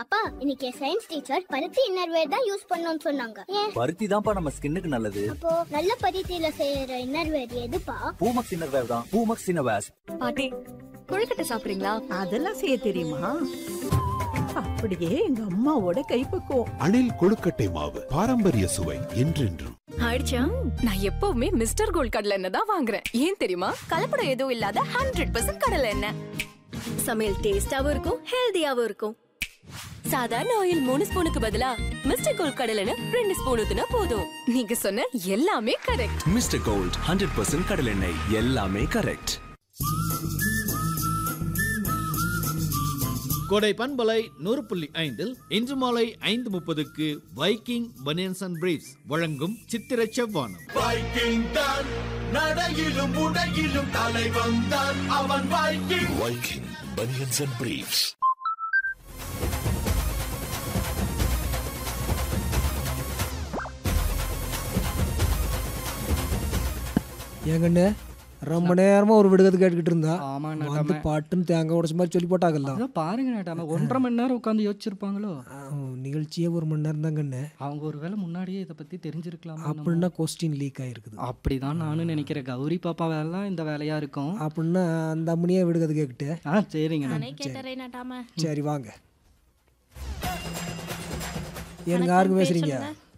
அப்பா இன்னைக்கு science teacher பருத்தி இன்னர்வேர் தான் யூஸ் பண்ணணும்னு சொன்னாங்க ஏன் பருத்தி தான்ப்பா நம்ம ஸ்கின்னுக்கு நல்லது அப்போ நல்ல பருத்தியில செய்யற இன்னர்வேர் எதுப்பா பூமக்ஸ் இன்னர்வேர் தான் பூமக்ஸ் இன்னர்வேர்ஸ் பாட்டி கொழுக்கட்டை சாப்பிடுறீங்களா அதெல்லாம் செய்ய தெரியுமா அப்படியே எங்க அம்மாவோட கைப்பக்குவம் அணில் கொழுக்கட்டை மாவு பாரம்பரிய சுவை என்றென்றும் ஆயிடுச்சா நான் எப்பவுமே மிஸ்டர் கோல்ட் கடலை எண்ணெய் தான் வாங்குறேன் ஏன் தெரியுமா கலப்படம் எதுவும் இல்லாத ஹண்ட்ரட் பர்சன்ட் கடலை எண்ணெய் சமையல் டேஸ்டாவும் இருக்கும் ஹெல்தியாவும் இருக்கும் சாதாரண ஆயில் மூணு ஸ்பூனுக்கு பதிலா மிஸ்டர் கோல்ட் கடலை எண்ணெய் ரெண்டு ஸ்பூன் ஊத்துனா போதும் நீங்க சொன்ன எல்லாமே correct mister gold hundred percent கடலெண்ணெய் எல்லாமே கரெக்ட் கோடை பண்பலை நூறு புள்ளி ஐந்தில் இன்று மாலை ஐந்து முப்பதுக்கு வைக்கிங் பனியன்ஸ் அண்ட் பிரீஃப்ஸ் வழங்கும் சித்திர செவ்வானம் வைக்கிங் தான் நடையிலும் உடையிலும் தலைவன் தான் அவன் Viking Viking banians and briefs ஏங்கண்ணே ரொம்ப நேரமா ஒரு விடுகதை கேட்டுக்கிட்டு இருந்தா ஆமா வந்து நட்டாம பாட்டுன்னு தேங்காய் உடைச்ச மாதிரி சொல்லி போட்டாங்கல்ல அதான் பாருங்க நட்டாம ஒன்றரை மணி நேரம் உட்காந்து யோசிச்சிருப்பாங்களோ நிகழ்ச்சியே ஒரு மணி நேரம் தான் கண்ணு அவங்க ஒருவேளை முன்னாடியே இதை பத்தி தெரிஞ்சிருக்கலாம் அப்படின்னா கொஸ்டின் லீக் ஆயிருக்குது அப்படிதான் நானும் நினைக்கிறேன் கௌரி பாப்பா வேலைலாம் இந்த வேலையா இருக்கும் அப்படின்னா அந்த அம்மனியே விடுகதை கேட்டுட்டு ஆ சரிங்க நானே கேட்டறேன் நாட்டாம சரி வாங்க எனக்கு யாருக்கு பேசுறீங்க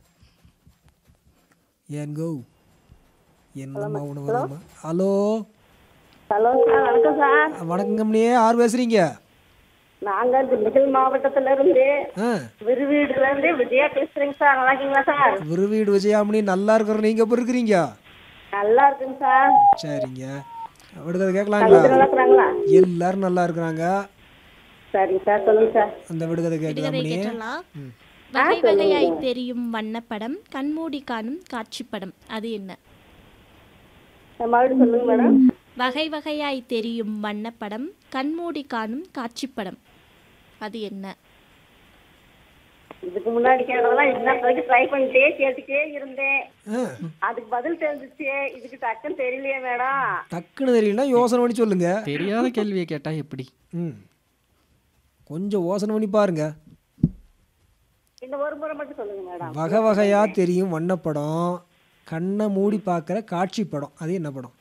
ஏன் கோ என்னம்மா உணவு ஹலோ ஹலோ சார் வணக்கம் சார் வணக்கங்க அம்மனியே யார் பேசுறீங்க நாங்க திண்டுக்கல் மாவட்டத்துல இருந்து ஆ விருவீடுல இருந்து விஜயா பேசுறேங்க சார் நல்லா இருக்கீங்களா சார் விருவீடு விஜயாமணி நல்லா இருக்கிற நீங்க எப்படி இருக்கிறீங்க நல்லா இருக்குங்க சார் சரிங்க விடுகதை தங்கச்சி கேட்கலாங்களா நல்லா இருக்கிறாங்களா எல்லாரும் நல்லா இருக்கிறாங்க சரிங்க சார் சொல்லுங்க சார் அந்த விடுகதை கேட்கலாம் மணி வகை வகையாய் தெரியும் வண்ணப்படம் கண்மூடி காணும் காட்சிப்படம் அது என்ன மறுபடியும் சொல்லுங்க மேடம் வகை வகையாய் தெரியும் வண்ணப்படம் கண்மூடி காணும் காட்சிப்படம் அது என்ன இதுக்கு முன்னாடி கேட்டதெல்லாம் இன்னும் வரைக்கும் ட்ரை பண்ணிட்டே கேட்டுட்டே இருந்தேன் அதுக்கு பதில் தெரிஞ்சிச்சு இதுக்கு டக்குன்னு தெரியலையே மேடம் டக்குன்னு தெரியலனா யோசனை பண்ணி சொல்லுங்க தெரியாத கேள்வியை கேட்டா எப்படி ம் கொஞ்சம் யோசனை பண்ணி பாருங்க இந்த ஒரு முறை மட்டும் சொல்லுங்க மேடம் வகை வகையா தெரியும் வண்ணப்படம் கண்ணை மூடி பார்க்குற காட்சி படம் அது என்ன படம்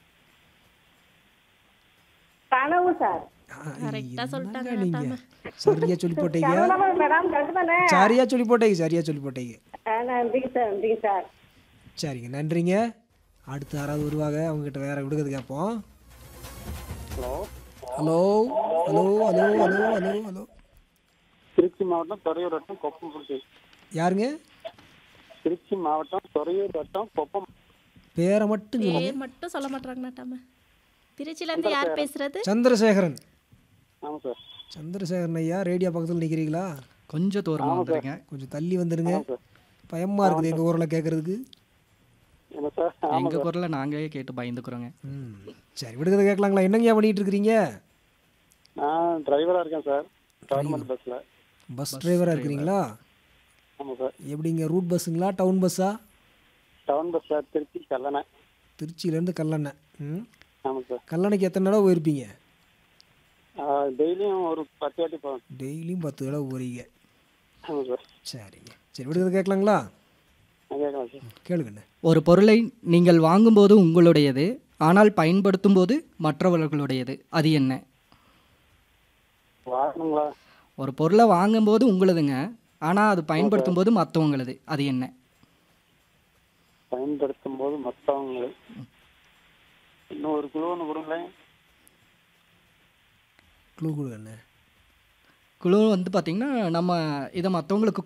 கனவு சார் கரெக்டா சொல்லிட்டாங்க நீங்க சரியா சொல்லி போட்டீங்க கனவு மேடம் கரெக்ட் தானே சரியா சொல்லி போட்டீங்க சரியா சொல்லி போட்டீங்க ஆ, நன்றிங்க சார் நன்றிங்க சார் சரிங்க நன்றிங்க அடுத்து யாராவது வருவாங்க அவங்க கிட்ட வேற விடுகிறது கேட்போம் hello hello hello hello hello hello Tiruchi மாவட்டம் துறையூர் வட்டம் கொப்பம்பட்டி யாருங்க திருச்சி மாவட்டம் துறையூர் வட்டம் கொப்பம் பேரை மட்டும் சொல்லுங்க பேர் மட்டும் சொல்ல மாட்டாங்க நாட்டாம திருச்சில இருந்து யார் பேசுறது சந்திரசேகரன் ஆமாம் சார் சந்திரசேகரன் ஐயா ரேடியோ பக்கத்தில் நிற்கிறீங்களா கொஞ்சம் தூரமா வந்துருங்க கொஞ்சம் தள்ளி வந்துருங்க பயமா இருக்குது எங்கள் ஊரில் கேட்குறதுக்கு என்ன சார் எங்க குரலை நாங்களே கேட்டு பயந்துக்கிறோங்க ம் சரி விடுதலை கேட்கலாங்களா என்னங்கய்யா பண்ணிட்டு இருக்கிறீங்க நான் டிரைவராக இருக்கேன் சார் கவர்மெண்ட் பஸ்ஸில் பஸ் டிரைவராக இருக்கிறீங்களா ஆமாம் சார் எப்படிங்க ரூட் பஸ்ஸுங்களா டவுன் பஸ்ஸா town bus sir Tiruchi Kallanai திருச்சியிலேருந்து கல்லணை ம் ஆமாம் சார் கல்லணைக்கு எத்தனை தடவை போயிருப்பீங்க டெய்லியும் ஒரு பத்து வாட்டி போவேன் டெய்லியும் பத்து தடவை போகிறீங்க ஆமாம் சார் சரிங்க சரி விடுதலை கேட்கலாங்களா நான் கேட்கலாம் சார் கேளுங்கண்ணே ஒரு பொருளை நீங்கள் வாங்கும்போது உங்களுடையது ஆனால் பயன்படுத்தும் போது மற்றவர்களுடையது அது என்ன வாங்கணுங்களா ஒரு பொருளை வாங்கும்போது உங்களுதுங்க ஆனால் அது பயன்படுத்தும் போது மற்றவங்களது அது என்ன பயன்படுத்தும் போது மற்றவங்க இன்னும் ஒரு குழு ஒன்று கொடுங்களேன் க்ளூ கொடுங்கண்ணே குழு வந்து பார்த்திங்கன்னா நம்ம இதை மற்றவங்களுக்கு